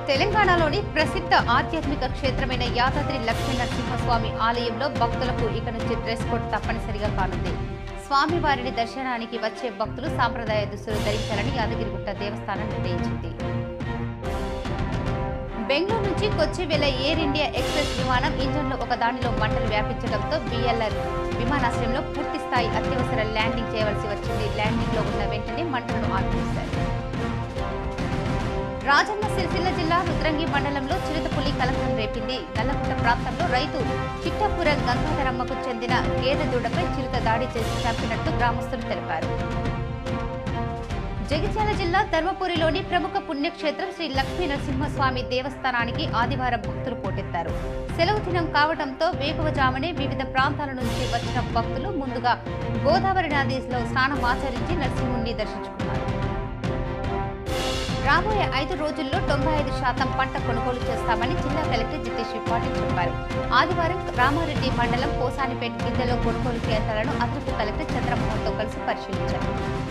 తెలంగాణలోని ప్రసిద్ధ ఆధ్యాత్మిక క్షేత్రమైన యాదాద్రి లక్ష్మీ నరసింహస్వామి ఆలయంలో భక్తులకు ఇక నుంచి డ్రెస్ కోడ్ తప్పనిసరిగా కానుంది స్వామివారిని దర్శనానికి వచ్చే భక్తులు సాంప్రదాయ దుస్తులు ధరించాలని యాదగిరిగుట్ట దేవస్థానం నిర్ణయించింది బెంగళూరు నుంచి కొచ్చి వెళ్లే ఎయిర్ ఇండియా ఎక్స్ప్రెస్ విమానం ఇంజన్లో ఒక దానిలో మంటలు వ్యాపించడంతో బిఎల్ఆర్ విమానాశ్రయంలో పూర్తి స్థాయి అత్యవసర ల్యాండింగ్ చేయవలసి వచ్చింది ల్యాండింగ్ లో ఉన్న వెంటనే మంటలను ఆర్పివేశారు రాజన్న సిరిసిల్ల జిల్లా రుద్రంగి మండలంలో చిరుతపులి కలకలం రేపింది నల్లగుట్ట ప్రాంతంలో రైతు చిట్టపురం గంగాధరమ్మకు చెందిన గేదె దూడపై చిరుత దాడి చేసి చంపినట్టు గ్రామస్తులు తెలిపారు జగిత్యాల జిల్లా ధర్మపురిలోని ప్రముఖ పుణ్యక్షేత్రం శ్రీ లక్ష్మీ నరసింహస్వామి దేవస్థానానికి ఆదివారం భక్తులు పోటెత్తారు సెలవు దినం కావడంతో వేకువజామునే వివిధ ప్రాంతాల నుంచి వచ్చిన భక్తులు ముందుగా గోదావరి నదిలో స్నానం ఆచరించి నరసింహుణ్ణి దర్శించుకున్నారు రాబోయే ఐదు రోజుల్లో తొంభై ఐదు శాతం పంట కొనుగోలు చేస్తామని జిల్లా కలెక్టర్ జితేష్ పాటిల్ చెప్పారు ఆదివారం రామారెడ్డి మండలం పోసానిపేట గిద్దెలో కొనుగోలు కేంద్రాలను అదనపు కలెక్టర్ చంద్రమోహన్తో కలిసి పరిశీలించారు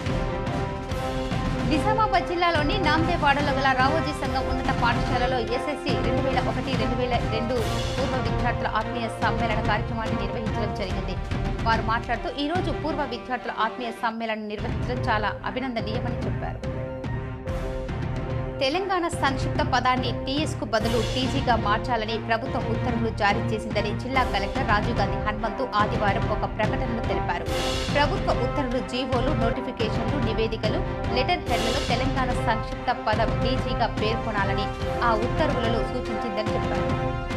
నిజామాబాద్ జిల్లాలోని నాందేవాడలో గల రావోజీ సంఘం ఉన్నత పాఠశాలలో ఎస్ఎస్సి రెండు వేల ఒకటి రెండు వేల రెండు పూర్వ విద్యార్థుల ఆత్మీయ సమ్మేళన కార్యక్రమాన్ని నిర్వహించడం జరిగింది వారు మాట్లాడుతూ ఈ రోజు పూర్వ విద్యార్థుల ఆత్మీయ సమ్మేళనం నిర్వహించడం చాలా అభినందనీయమని చెప్పారు తెలంగాణ సంక్షిప్త పదాన్ని టీఎస్ కు బదులు టీజీగా మార్చాలని ప్రభుత్వం ఉత్తర్వులు జారీ చేసిందని జిల్లా కలెక్టర్ రాజీవ్ గాంధీ హనుమంతు ఆదివారం ఒక ప్రకటనలో తెలిపారు ప్రభుత్వ ఉత్తర్వులు జీవోలు నోటిఫికేషన్లు నివేదికలు లెటర్ హెడ్లలో తెలంగాణ సంక్షిప్త పదం టీజీగా పేర్కొనాలని ఆ ఉత్తర్వులలో సూచించిందని చెప్పారు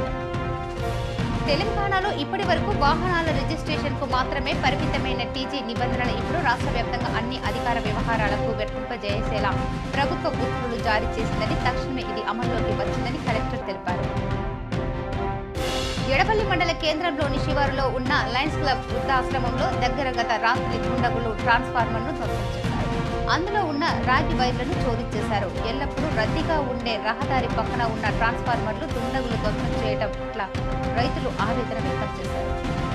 తెలంగాణలో ఇప్పటి వరకు వాహనాల రిజిస్ట్రేషన్ కు మాత్రమే పరిమితమైన టీజీ నిబంధనలు ఇప్పుడు రాష్ట్ర వ్యాప్తంగా అన్ని అధికార వ్యవహారాలకు వర్తింపజేసేలా ప్రభుత్వ ఉత్తర్వులు జారీ చేసిందని తక్షణమే ఇది అమల్లోకి వచ్చిందని కలెక్టర్ తెలిపారు ఎడపల్లి మండల కేంద్రంలోని శివారులో ఉన్న లయన్స్ క్లబ్ వృద్ధాశ్రమంలో దగ్గర గత రాత్రి దుండగులు ట్రాన్స్ఫార్మర్ను ధ్వంసం చేశారు అందులో ఉన్న రాగి వైర్లను చోదించేశారు ఎల్లప్పుడూ రద్దీగా ఉండే రహదారి పక్కన ఉన్న ట్రాన్స్ఫార్మర్లు దుండగులు ధ్వంసం చేయడం పట్ల రైతులు ఆవేదన వ్యక్తం చేశారు